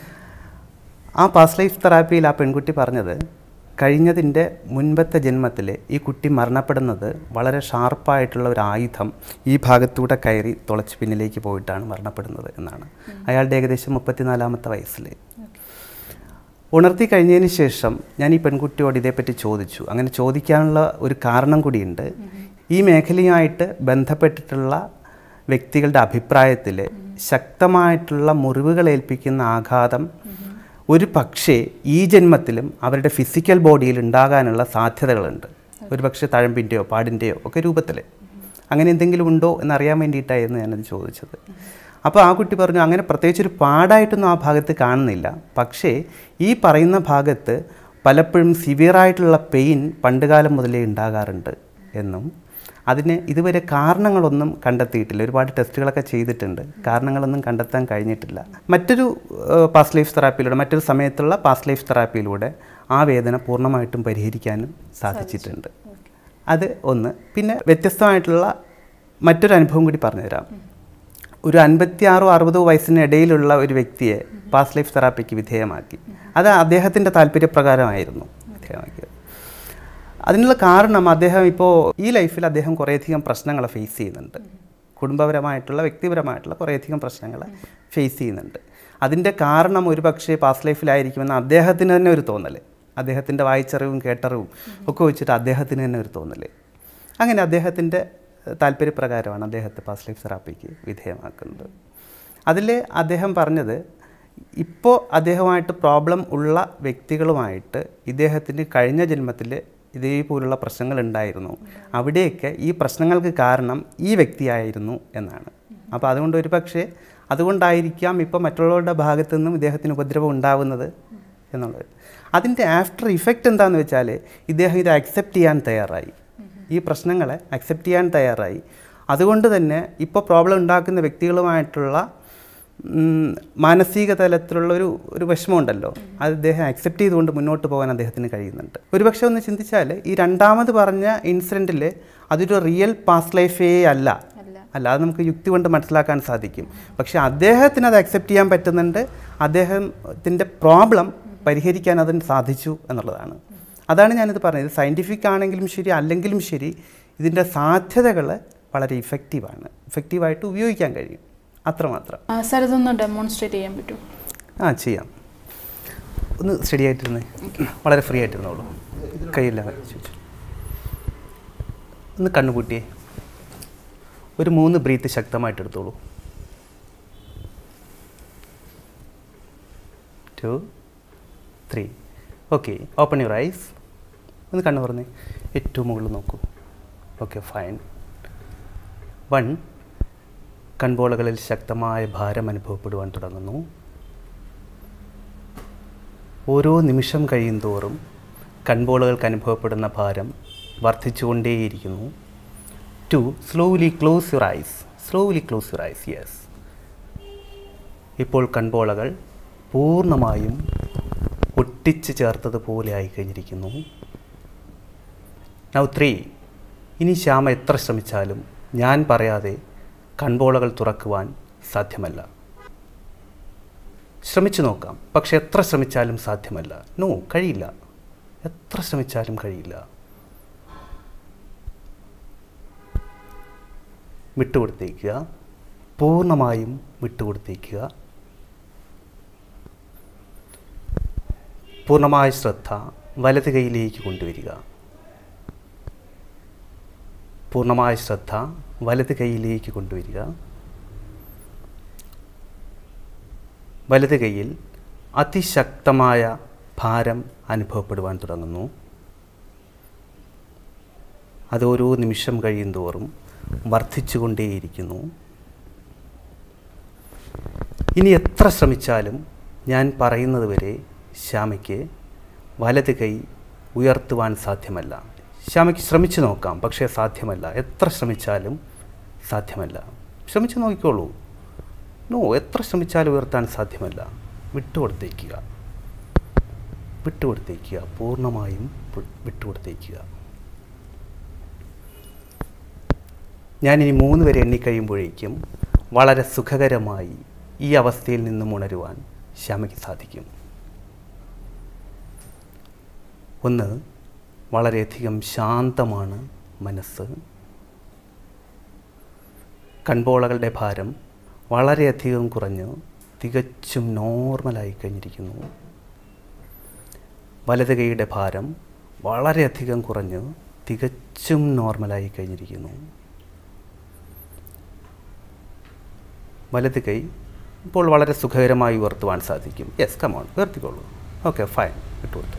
ആ പാസ്റ്റ് ലൈഫ് തെറാപ്പിയിൽ ആ പെൺകുട്ടി പറഞ്ഞത് കഴിഞ്ഞതിൻ്റെ മുൻപത്തെ ജന്മത്തിൽ ഈ കുട്ടി മരണപ്പെടുന്നത് വളരെ ഷാർപ്പായിട്ടുള്ള ഒരു ആയുധം ഈ ഭാഗത്തൂടെ കയറി തുളച്ച് പിന്നിലേക്ക് പോയിട്ടാണ് മരണപ്പെടുന്നത് എന്നാണ് അയാളുടെ ഏകദേശം മുപ്പത്തിനാലാമത്തെ വയസ്സിൽ ഉണർത്തി കഴിഞ്ഞതിന് ശേഷം ഞാൻ ഈ പെൺകുട്ടിയോട് ഇതേപ്പറ്റി ചോദിച്ചു അങ്ങനെ ചോദിക്കാനുള്ള ഒരു കാരണം കൂടിയുണ്ട് ഈ മേഖലയുമായിട്ട് ബന്ധപ്പെട്ടിട്ടുള്ള വ്യക്തികളുടെ അഭിപ്രായത്തിൽ ശക്തമായിട്ടുള്ള മുറിവുകൾ ഏൽപ്പിക്കുന്ന ആഘാതം ഒരു പക്ഷേ ഈ ജന്മത്തിലും അവരുടെ ഫിസിക്കൽ ബോഡിയിൽ ഉണ്ടാകാനുള്ള സാധ്യതകളുണ്ട് ഒരു പക്ഷേ തഴമ്പിൻ്റെയോ പാടിൻ്റെയോ ഒക്കെ രൂപത്തിൽ അങ്ങനെ എന്തെങ്കിലും ഉണ്ടോ എന്നറിയാൻ വേണ്ടിയിട്ടായിരുന്നു ഞാനത് ചോദിച്ചത് അപ്പോൾ ആ കുട്ടി പറഞ്ഞു അങ്ങനെ പ്രത്യേകിച്ച് ഒരു പാടായിട്ടൊന്നും ആ ഭാഗത്ത് കാണുന്നില്ല പക്ഷേ ഈ പറയുന്ന ഭാഗത്ത് പലപ്പോഴും സിവിയറായിട്ടുള്ള പെയിൻ പണ്ടുകാലം മുതലേ ഉണ്ടാകാറുണ്ട് എന്നും അതിന് ഇതുവരെ കാരണങ്ങളൊന്നും കണ്ടെത്തിയിട്ടില്ല ഒരുപാട് ടെസ്റ്റുകളൊക്കെ ചെയ്തിട്ടുണ്ട് കാരണങ്ങളൊന്നും കണ്ടെത്താൻ കഴിഞ്ഞിട്ടില്ല മറ്റൊരു പാസ്റ്റ് ലൈഫ് തെറാപ്പിയിലൂടെ മറ്റൊരു സമയത്തുള്ള പാസ്റ്റ് ലൈഫ് തെറാപ്പിയിലൂടെ ആ വേദന പൂർണ്ണമായിട്ടും പരിഹരിക്കാനും സാധിച്ചിട്ടുണ്ട് അത് ഒന്ന് പിന്നെ വ്യത്യസ്തമായിട്ടുള്ള മറ്റൊരു അനുഭവം കൂടി പറഞ്ഞുതരാം ഒരു അൻപത്തിയാറോ അറുപതോ വയസ്സിനിടയിലുള്ള ഒരു വ്യക്തിയെ പാസ്റ്റ് ലൈഫ് തെറാപ്പിക്ക് വിധേയമാക്കി അത് അദ്ദേഹത്തിൻ്റെ താല്പര്യപ്രകാരമായിരുന്നു വിധേയമാക്കിയത് അതിനുള്ള കാരണം അദ്ദേഹം ഇപ്പോൾ ഈ ലൈഫിൽ അദ്ദേഹം കുറേയധികം പ്രശ്നങ്ങൾ ഫേസ് ചെയ്യുന്നുണ്ട് കുടുംബപരമായിട്ടുള്ള വ്യക്തിപരമായിട്ടുള്ള കുറേയധികം പ്രശ്നങ്ങൾ ഫേസ് ചെയ്യുന്നുണ്ട് അതിൻ്റെ കാരണം ഒരു പക്ഷേ പാസ്റ്റ് ലൈഫിലായിരിക്കുമെന്ന് അദ്ദേഹത്തിന് തന്നെ ഒരു തോന്നൽ അദ്ദേഹത്തിൻ്റെ വായിച്ചറിവും കേട്ടറിവും ഒക്കെ വെച്ചിട്ട് അദ്ദേഹത്തിന് തന്നെ ഒരു തോന്നൽ അങ്ങനെ അദ്ദേഹത്തിൻ്റെ താല്പര്യപ്രകാരമാണ് അദ്ദേഹത്തെ പാസ്റ്റ് ലൈഫ് തെറാപ്പിക്ക് വിധേയമാക്കുന്നത് അതിൽ അദ്ദേഹം പറഞ്ഞത് ഇപ്പോൾ അദ്ദേഹമായിട്ട് പ്രോബ്ലം ഉള്ള വ്യക്തികളുമായിട്ട് ഇദ്ദേഹത്തിന് കഴിഞ്ഞ ജന്മത്തിൽ ഇതേപോലുള്ള പ്രശ്നങ്ങൾ ഉണ്ടായിരുന്നു അവിടെയൊക്കെ ഈ പ്രശ്നങ്ങൾക്ക് കാരണം ഈ വ്യക്തിയായിരുന്നു എന്നാണ് അപ്പോൾ അതുകൊണ്ട് ഒരു പക്ഷേ അതുകൊണ്ടായിരിക്കാം ഇപ്പോൾ മറ്റുള്ളവരുടെ ഭാഗത്തു നിന്നും ഇദ്ദേഹത്തിന് ഉപദ്രവം ഉണ്ടാവുന്നത് എന്നുള്ളത് അതിൻ്റെ ആഫ്റ്റർ ഇഫക്റ്റ് എന്താണെന്ന് വെച്ചാൽ ഇദ്ദേഹം ഇത് അക്സെപ്റ്റ് ചെയ്യാൻ തയ്യാറായി ഈ പ്രശ്നങ്ങളെ അക്സെപ്റ്റ് ചെയ്യാൻ തയ്യാറായി അതുകൊണ്ട് തന്നെ ഇപ്പോൾ പ്രോബ്ലം ഉണ്ടാക്കുന്ന വ്യക്തികളുമായിട്ടുള്ള ഉം, മാനസിക തലത്തിലുള്ള ഒരു ഒരു വിഷമമുണ്ടല്ലോ അത് അദ്ദേഹം അക്സെപ്റ്റ് ചെയ്തുകൊണ്ട് മുന്നോട്ട് പോകാൻ അദ്ദേഹത്തിന് കഴിയുന്നുണ്ട് ഒരുപക്ഷെ ഒന്ന് ചിന്തിച്ചാൽ ഈ രണ്ടാമത് പറഞ്ഞ ഇൻസിഡൻറ്റിൽ അതൊരു റിയൽ പാസ്റ്റ് ലൈഫേ അല്ല
അല്ല
അല്ല അത് നമുക്ക് യുക്തി കൊണ്ട് മനസ്സിലാക്കാൻ സാധിക്കും പക്ഷേ അദ്ദേഹത്തിന് അത് അക്സെപ്റ്റ് ചെയ്യാൻ പറ്റുന്നുണ്ട് അദ്ദേഹത്തിൻ്റെ പ്രോബ്ലം പരിഹരിക്കാൻ അതിന് സാധിച്ചു എന്നുള്ളതാണ് അതാണ് ഞാനിത് പറഞ്ഞത് സയൻറ്റിഫിക് ആണെങ്കിലും ശരി അല്ലെങ്കിലും ശരി ഇതിൻ്റെ സാധ്യതകൾ വളരെ ഇഫക്റ്റീവാണ് ഇഫക്റ്റീവായിട്ട് ഉപയോഗിക്കാൻ കഴിയും അത്രമാത്രം
ആ, സാർ ഇതൊന്ന് ഡെമോൺസ്ട്രേറ്റ് ചെയ്യാൻ പറ്റുമോ
ആ ചെയ്യാം ഒന്ന് സ്റ്റഡി ആയിട്ടിരുന്നേ വളരെ ഫ്രീ ആയിട്ടിരുന്നോളൂ കൈയെല്ലാം വെച്ച് വെച്ചു. ഒന്ന് കണ്ണുകൂട്ടിയേ ഒരു മൂന്ന് ബ്രീത്ത് ശക്തമായിട്ട് എടുത്തോളൂ two three okay open your eyes ഒന്ന് കണ്ണു പറഞ്ഞേ ഏറ്റവും മുകളിൽ നോക്കൂ ഓക്കെ ഫൈൻ വൺ കൺപോളകളിൽ ശക്തമായ ഭാരം അനുഭവപ്പെടുവാൻ തുടങ്ങുന്നു ഓരോ നിമിഷം കഴിയുന്തോറും കൺപോളകൾക്ക് അനുഭവപ്പെടുന്ന ഭാരം വർദ്ധിച്ചുകൊണ്ടേയിരിക്കുന്നു two slowly close your eyes slowly close your eyes yes ഇപ്പോൾ കൺപോളകൾ പൂർണ്ണമായും ഒട്ടിച്ച് ചേർത്തതുപോലെ ആയിക്കഴിഞ്ഞിരിക്കുന്നു നൗ ത്രീ ഇനി ശ്യാമ എത്ര ശ്രമിച്ചാലും ഞാൻ പറയാതെ കൺപോളകൾ തുറക്കുവാൻ സാധ്യമല്ല ശ്രമിച്ചു നോക്കാം പക്ഷെ എത്ര ശ്രമിച്ചാലും സാധ്യമല്ല നോ കഴിയില്ല എത്ര ശ്രമിച്ചാലും കഴിയില്ല വിട്ടുകൊടുത്തേക്കുക പൂർണ്ണമായും വിട്ടുകൊടുത്തേക്കുക പൂർണ്ണമായ ശ്രദ്ധ വലത് കൈയിലേക്ക് കൊണ്ടുവരിക പൂർണ്ണമായ ശ്രദ്ധ വലത് കൈയിലേക്ക് കൊണ്ടുവരിക വലത് കൈയിൽ അതിശക്തമായ ഭാരം അനുഭവപ്പെടുവാൻ തുടങ്ങുന്നു അത് ഓരോ നിമിഷം കഴിയുന്തോറും വർദ്ധിച്ചുകൊണ്ടേയിരിക്കുന്നു ഇനി എത്ര ശ്രമിച്ചാലും ഞാൻ പറയുന്നത് വരെ ശ്യാമയ്ക്ക് വലത് കൈ ഉയർത്തുവാൻ സാധ്യമല്ല ശ്യാമയ്ക്ക് ശ്രമിച്ചു നോക്കാം പക്ഷേ സാധ്യമല്ല എത്ര ശ്രമിച്ചാലും സാധ്യമല്ല ശ്രമിച്ചു നോക്കിക്കോളൂ നോ എത്ര ശ്രമിച്ചാലും ഉയർത്താൻ സാധ്യമല്ല വിട്ടുകൊടുത്തേക്കുക വിട്ടുകൊടുത്തേക്കുക പൂർണ്ണമായും വി- വിട്ടുകൊടുത്തേക്കുക ഞാനിനി മൂന്ന് വരെ എണ്ണിക്കഴിയുമ്പോഴേക്കും വളരെ സുഖകരമായി ഈ അവസ്ഥയിൽ നിന്നും ഉണരുവാൻ ശ്യാമയ്ക്ക് സാധിക്കും ഒന്ന് വളരെയധികം ശാന്തമാണ് മനസ്സ് കൺപോളകളുടെ ഭാരം വളരെയധികം കുറഞ്ഞ് തികച്ചും നോർമലായി കഴിഞ്ഞിരിക്കുന്നു വലത് കൈയുടെ ഭാരം വളരെയധികം കുറഞ്ഞ് തികച്ചും നോർമലായി കഴിഞ്ഞിരിക്കുന്നു വലത് കൈ ഇപ്പോൾ വളരെ സുഖകരമായി ഉയർത്തുവാൻ സാധിക്കും യെസ് കമോൺ ഉയർത്തിക്കോളൂ ഓക്കെ ഫൈൻ വിട്ടുകൊടുത്തു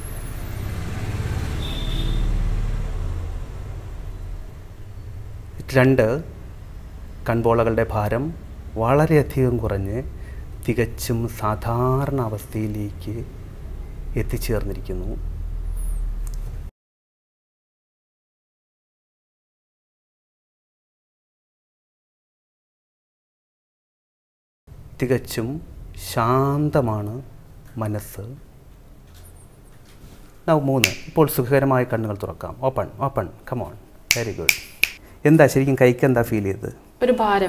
രണ്ട് കൺപോളകളുടെ ഭാരം വളരെയധികം കുറഞ്ഞ് തികച്ചും സാധാരണ അവസ്ഥയിലേക്ക് എത്തിച്ചേർന്നിരിക്കുന്നു തികച്ചും ശാന്തമാണ് മനസ്സ് നൗ മൂന്ന് ഇപ്പോൾ സുഖകരമായ കണ്ണുകൾ തുറക്കാം open open come on very good എന്താ ശരിക്കും കൈക്ക് എന്താ ഫീൽ ചെയ്തത്
ഒരു ഭാരം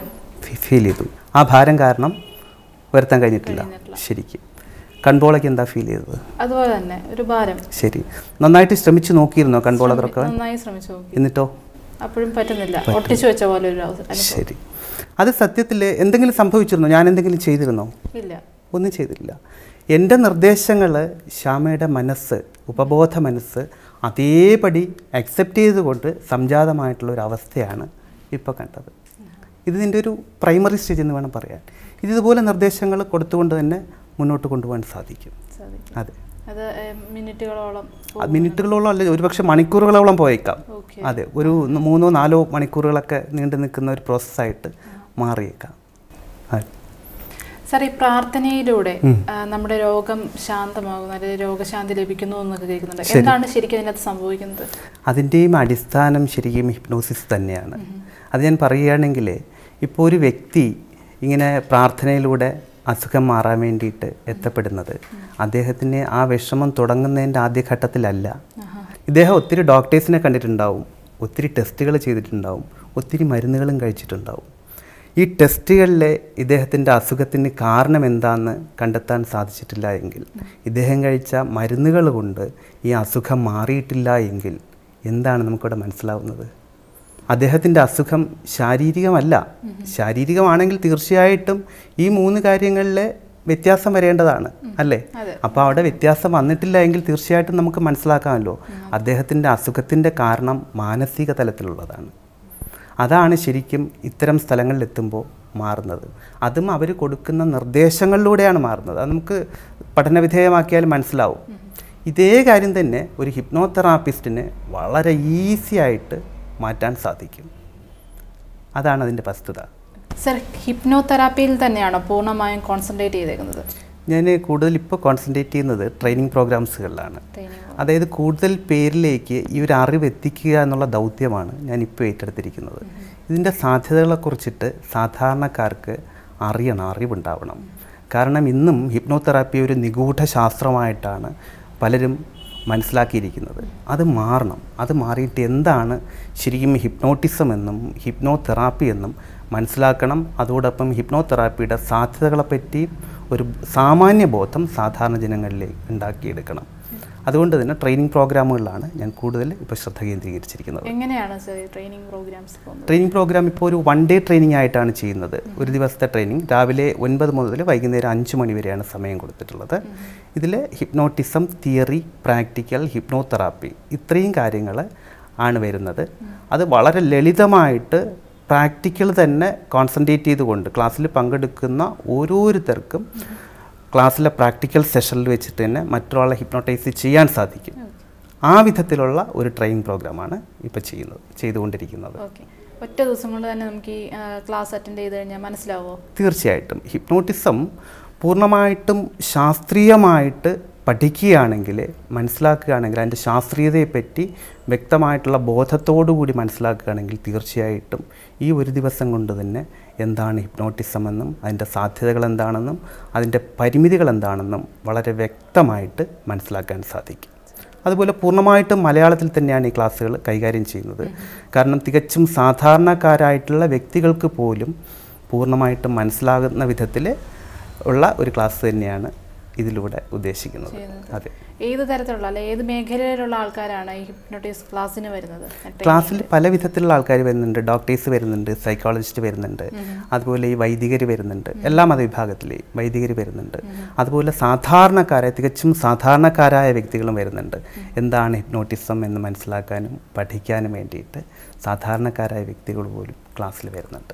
ഫീൽ ചെയ്തു ആ ഭാരം കാരണം ഉയർത്താൻ കഴിഞ്ഞിട്ടില്ല ശരിക്കും കൺപോളയ്ക്ക് എന്താ ഫീൽ ചെയ്തത്
അതുപോലെ തന്നെ ഒരു ഭാരം
ശരി നന്നായിട്ട് ശ്രമിച്ചു നോക്കിയിരുന്നോ കൺപോള തുറക്കാൻ
നന്നായി ശ്രമിച്ചു നോക്കി
എന്നിട്ടോ
അപ്പോഴും പറ്റുന്നില്ല ഒട്ടിച്ചു വെച്ച പോലെ ഒരു അവസ- അനുഭവം
ശരി അത് സത്യത്തിൽ എന്തെങ്കിലും സംഭവിച്ചിരുന്നോ ഞാൻ എന്തെങ്കിലും ചെയ്തിരുന്നോ
ഇല്ല
ഒന്നും ചെയ്തില്ല എൻ്റെ നിർദ്ദേശങ്ങൾ ശ്യാമയുടെ മനസ്സ് ഉപബോധ മനസ്സ് അതേപടി അക്സെപ്റ്റ് ചെയ്തുകൊണ്ട് സംജാതമായിട്ടുള്ള ഒരു അവസ്ഥയാണ് ഇപ്പോൾ കണ്ടത് ഇത് ഇതിൻ്റെ ഒരു പ്രൈമറി സ്റ്റേജ് എന്ന് വേണം പറയാൻ ഇത് ഇതുപോലെ നിർദ്ദേശങ്ങൾ കൊടുത്തുകൊണ്ട് തന്നെ മുന്നോട്ട് കൊണ്ടുപോകാൻ സാധിക്കും
സാധിക്കും
അതെ
അത് ഏഹ്, മിനിറ്റുകളോളം
അത് മിനിറ്റുകളോളം അല്ല ഒരുപക്ഷെ മണിക്കൂറുകളോളം പോയേക്കാം
ഓക്കെ
അതെ ഒരു മൂന്നോ നാലോ മണിക്കൂറുകളൊക്കെ നീണ്ടു നിൽക്കുന്ന ഒരു പ്രോസസ്സായിട്ട് മാറിയേക്കാം അതെ
സാർ ഈ പ്രാർത്ഥനയിലൂടെ ആ, നമ്മുടെ രോഗം ശാന്തമാകുന്നു അല്ലെങ്കിൽ രോഗശാന്തി ലഭിക്കുന്നു എന്നൊക്കെ കേൾക്കുന്നുണ്ട് എന്താണ് ശരിക്കും അതിനകത്ത് സംഭവിക്കുന്നത്
അതിൻ്റെയും അടിസ്ഥാനം ശരിക്കും ഹിപ്നോസിസ് തന്നെയാണ് അത് ഞാൻ പറയുകയാണെങ്കിൽ ഇപ്പോൾ ഒരു വ്യക്തി ഇങ്ങനെ പ്രാർത്ഥനയിലൂടെ അസുഖം മാറാൻ വേണ്ടിയിട്ട് എത്തപ്പെടുന്നത് അദ്ദേഹത്തിന് ആ വിഷമം തുടങ്ങുന്നതിൻ്റെ ആദ്യഘട്ടത്തിലല്ല ഇദ്ദേഹം ഒത്തിരി ഡോക്ടേഴ്സിനെ കണ്ടിട്ടുണ്ടാവും ഒത്തിരി ടെസ്റ്റുകൾ ചെയ്തിട്ടുണ്ടാവും ഒത്തിരി മരുന്നുകളും കഴിച്ചിട്ടുണ്ടാവും ഈ ടെസ്റ്റുകളിലെ ഇദ്ദേഹത്തിൻ്റെ അസുഖത്തിന് കാരണം എന്താണെന്ന് കണ്ടെത്താൻ സാധിച്ചിട്ടില്ല എങ്കിൽ ഇദ്ദേഹം കഴിച്ച മരുന്നുകൾ കൊണ്ട് ഈ അസുഖം മാറിയിട്ടില്ല എങ്കിൽ എന്താണ് നമുക്കിവിടെ മനസ്സിലാവുന്നത് അദ്ദേഹത്തിൻ്റെ അസുഖം ശാരീരികമല്ല ശാരീരികമാണെങ്കിൽ തീർച്ചയായിട്ടും ഈ മൂന്ന് കാര്യങ്ങളിൽ വ്യത്യാസം വരേണ്ടതാണ് അല്ലേ
അതെ.
അപ്പോൾ അവിടെ വ്യത്യാസം വന്നിട്ടില്ല എങ്കിൽ തീർച്ചയായിട്ടും നമുക്ക് മനസ്സിലാക്കാമല്ലോ അദ്ദേഹത്തിൻ്റെ അസുഖത്തിൻ്റെ കാരണം മാനസിക തലത്തിലുള്ളതാണ് അതാണ് ശരിക്കും ഇത്തരം സ്ഥലങ്ങളിലെത്തുമ്പോൾ മാറുന്നത് അതും അവർ കൊടുക്കുന്ന നിർദ്ദേശങ്ങളിലൂടെയാണ് മാറുന്നത് അത് നമുക്ക് പഠനവിധേയമാക്കിയാൽ മനസ്സിലാവും ഇതേ കാര്യം തന്നെ ഒരു ഹിപ്നോതെറാപ്പിസ്റ്റിന് വളരെ ഈസി ആയിട്ട് മാറ്റാൻ സാധിക്കും അതാണ് അതിൻ്റെ വസ്തുത
സർ ഹിപ്നോതെറാപ്പിയിൽ തന്നെയാണോ പൂർണ്ണമായും കോൺസെൻട്രേറ്റ് ചെയ്തേക്കുന്നത്
ഞാൻ കൂടുതൽ ഇപ്പോൾ കോൺസെൻട്രേറ്റ് ചെയ്യുന്നത് ട്രെയിനിങ് പ്രോഗ്രാംസുകളിലാണ്
ട്രെയിനിങ്
അതായത് കൂടുതൽ പേരിലേക്ക് ഈ ഒരു അറിവ് എത്തിക്കുക എന്നുള്ള ദൗത്യമാണ് ഞാൻ ഇപ്പോൾ ഏറ്റെടുത്തിരിക്കുന്നത് ഇതിൻ്റെ സാധ്യതകളെക്കുറിച്ചിട്ട് സാധാരണക്കാർക്ക് അറിയണം അറിവുണ്ടാവണം കാരണം ഇന്നും ഹിപ്നോതെറാപ്പി ഒരു നിഗൂഢ ശാസ്ത്രമായിട്ടാണ് പലരും മനസ്സിലാക്കിയിരിക്കുന്നത് അത് മാറണം അത് മാറിയിട്ട് എന്താണ് ശരിക്കും ഹിപ്നോട്ടിസം എന്നും ഹിപ്നോതെറാപ്പി എന്നും മനസ്സിലാക്കണം അതോടൊപ്പം ഹിപ്നോതെറാപ്പിയുടെ സാധ്യതകളെപ്പറ്റി ഒരു സാമാന്യ ബോധം സാധാരണ ജനങ്ങളിലേക്ക് ഉണ്ടാക്കിയെടുക്കണം അതുകൊണ്ട് തന്നെ ട്രെയിനിങ് പ്രോഗ്രാമുകളിലാണ് ഞാൻ കൂടുതൽ ഇപ്പോൾ ശ്രദ്ധ കേന്ദ്രീകരിച്ചിരിക്കുന്നത്
എങ്ങനെയാണ് സർ ട്രെയിനിങ് പ്രോഗ്രാംസ് പോകുന്നത്
ട്രെയിനിങ് പ്രോഗ്രാം ഇപ്പോൾ ഒരു വൺ ഡേ ട്രെയിനിങ് ആയിട്ടാണ് ചെയ്യുന്നത് ഒരു ദിവസത്തെ ട്രെയിനിങ് രാവിലെ ഒൻപത് മുതൽ വൈകുന്നേരം അഞ്ച് മണി വരെയാണ് സമയം കൊടുത്തിട്ടുള്ളത് ഇതിൽ ഹിപ്നോട്ടിസം തിയറി പ്രാക്ടിക്കൽ ഹിപ്നോതെറാപ്പി ഇത്രയും കാര്യങ്ങൾ ആണ് വരുന്നത് അത് വളരെ ലളിതമായിട്ട് പ്രാക്ടിക്കൽ തന്നെ കോൺസെൻട്രേറ്റ് ചെയ്തുകൊണ്ട് ക്ലാസ്സിൽ പങ്കെടുക്കുന്ന ഓരോരുത്തർക്കും ക്ലാസ്സിലെ പ്രാക്ടിക്കൽ സെഷനിൽ വെച്ചിട്ട് തന്നെ മറ്റൊരാളെ ഹിപ്നോട്ടൈസ് ചെയ്യാൻ സാധിക്കും ആ വിധത്തിലുള്ള ഒരു ട്രെയിനിങ് പ്രോഗ്രാമാണ് ഇപ്പോൾ ചെയ്യുന്നത് ചെയ്തുകൊണ്ടിരിക്കുന്നത്
ഓക്കെ ഒറ്റ ദിവസം കൊണ്ട് തന്നെ നമുക്ക് ഈ ക്ലാസ് അറ്റൻഡ് ചെയ്ത് കഴിഞ്ഞാൽ മനസ്സിലാവോ
തീർച്ചയായിട്ടും ഹിപ്നോട്ടിസം പൂർണ്ണമായിട്ടും ശാസ്ത്രീയമായിട്ട് പഠിക്കുകയാണെങ്കിൽ മനസ്സിലാക്കുകയാണെങ്കിൽ അതിൻ്റെ ശാസ്ത്രീയതയെപ്പറ്റി വ്യക്തമായിട്ടുള്ള ബോധത്തോടു കൂടി മനസ്സിലാക്കുകയാണെങ്കിൽ തീർച്ചയായിട്ടും ഈ ഒരു ദിവസം കൊണ്ട് തന്നെ എന്താണ് ഹിപ്നോട്ടിസം എന്നും അതിൻ്റെ സാധ്യതകൾ എന്താണെന്നും അതിൻ്റെ പരിമിതികൾ എന്താണെന്നും വളരെ വ്യക്തമായിട്ട് മനസ്സിലാക്കാൻ സാധിക്കും അതുപോലെ പൂർണ്ണമായിട്ടും മലയാളത്തിൽ തന്നെയാണ് ഈ ക്ലാസ്സുകൾ കൈകാര്യം ചെയ്യുന്നത് കാരണം തികച്ചും സാധാരണക്കാരായിട്ടുള്ള വ്യക്തികൾക്ക് പോലും പൂർണ്ണമായിട്ടും മനസ്സിലാകുന്ന വിധത്തിൽ ഉള്ള ഒരു ക്ലാസ് തന്നെയാണ് ഇതിലൂടെ ഉദ്ദേശിക്കുന്നത്
ചെയ്യുന്നത്.
അതെ
ഏത് തരത്തിലുള്ള അല്ലെ ഏത് മേഖലയിലുള്ള ആൾക്കാരാണ് ഈ ഹിപ്നോട്ടിസ് ക്ലാസ്സിന് വരുന്നത്
ക്ലാസ്സിൽ പല വിധത്തിലുള്ള ആൾക്കാർ വരുന്നുണ്ട് ഡോക്ടേഴ്സ് വരുന്നുണ്ട് സൈക്കോളജിസ്റ്റ് വരുന്നുണ്ട് അതുപോലെ ഈ വൈദികർ വരുന്നുണ്ട് എല്ലാ മതവിഭാഗത്തിൽ വൈദികർ വരുന്നുണ്ട് അതുപോലെ സാധാരണക്കാരെ തികച്ചും സാധാരണക്കാരായ വ്യക്തികളും വരുന്നുണ്ട് എന്താണ് ഹിപ്നോട്ടിസം എന്ന് മനസ്സിലാക്കാനും പഠിക്കാനും വേണ്ടിയിട്ട് സാധാരണക്കാരായ വ്യക്തികൾ പോലും ക്ലാസ്സിൽ വരുന്നുണ്ട്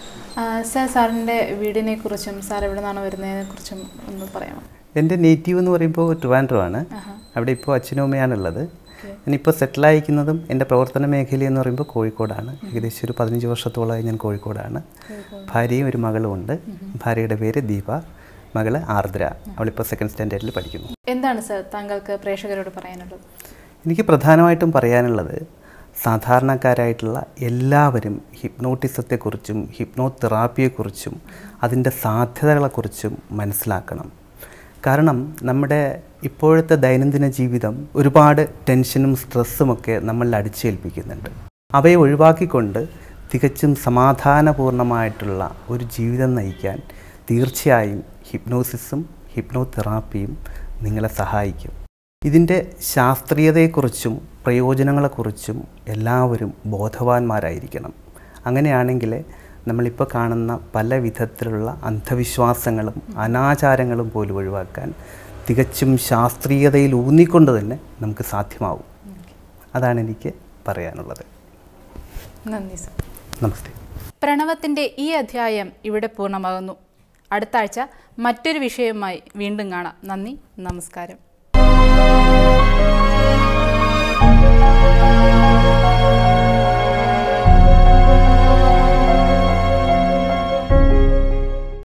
സാർ സാറിൻ്റെ വീടിനെ കുറിച്ചും സാർ എവിടെ നിന്നാണ് വരുന്നതിനെ കുറിച്ചും ഒന്ന് പറയാമോ
എൻ്റെ നേറ്റീവ് എന്ന് പറയുമ്പോൾ ട്രിവാൻഡ്രമാണ്
ആഹാ.
അവിടെ ഇപ്പോൾ അച്ഛനും അമ്മയാണുള്ളത് ഞാനിപ്പോൾ സെറ്റിലായിരിക്കുന്നതും എൻ്റെ പ്രവർത്തന മേഖല എന്ന് പറയുമ്പോൾ കോഴിക്കോടാണ് ഏകദേശം ഒരു പതിനഞ്ച് വർഷത്തോളമായി ഞാൻ കോഴിക്കോടാണ് ഭാര്യയും ഒരു മകളും ഉണ്ട് ഭാര്യയുടെ പേര് ദീപ മകള് ആർദ്ര അവളിപ്പോൾ സെക്കൻഡ് സ്റ്റാൻഡേർഡിൽ പഠിക്കുന്നു
എന്താണ് സാർ താങ്കൾക്ക് പ്രേക്ഷകരോട് പറയാനുള്ളത്
എനിക്ക് പ്രധാനമായിട്ടും പറയാനുള്ളത് സാധാരണക്കാരായിട്ടുള്ള എല്ലാവരും ഹിപ്നോട്ടിസത്തെക്കുറിച്ചും ഹിപ്നോതെറാപ്പിയെക്കുറിച്ചും അതിൻ്റെ സാധ്യതകളെക്കുറിച്ചും മനസ്സിലാക്കണം കാരണം നമ്മുടെ ഇപ്പോഴത്തെ ദൈനംദിന ജീവിതം ഒരുപാട് ടെൻഷനും സ്ട്രെസ്സുമൊക്കെ നമ്മളിൽ അടിച്ചേൽപ്പിക്കുന്നുണ്ട് അവയെ ഒഴിവാക്കിക്കൊണ്ട് തികച്ചും സമാധാനപൂർണമായിട്ടുള്ള ഒരു ജീവിതം നയിക്കാൻ തീർച്ചയായും ഹിപ്നോസിസും ഹിപ്നോതെറാപ്പിയും നിങ്ങളെ സഹായിക്കും ഇതിൻ്റെ ശാസ്ത്രീയതയെക്കുറിച്ചും പ്രയോജനങ്ങളെക്കുറിച്ചും എല്ലാവരും ബോധവാന്മാരായിരിക്കണം അങ്ങനെയാണെങ്കിൽ നമ്മളിപ്പോൾ കാണുന്ന പല വിധത്തിലുള്ള അന്ധവിശ്വാസങ്ങളും അനാചാരങ്ങളും പോലും ഒഴിവാക്കാൻ തികച്ചും ശാസ്ത്രീയതയിൽ ഊന്നിക്കൊണ്ട് തന്നെ നമുക്ക് സാധ്യമാവും അതാണ് എനിക്ക് പറയാനുള്ളത്
നന്ദി സർ
നമസ്തേ
പ്രണവത്തിൻ്റെ ഈ അധ്യായം ഇവിടെ പൂർണ്ണമാകുന്നു അടുത്ത ആഴ്ച മറ്റൊരു വിഷയവുമായി വീണ്ടും കാണാം നന്ദി നമസ്കാരം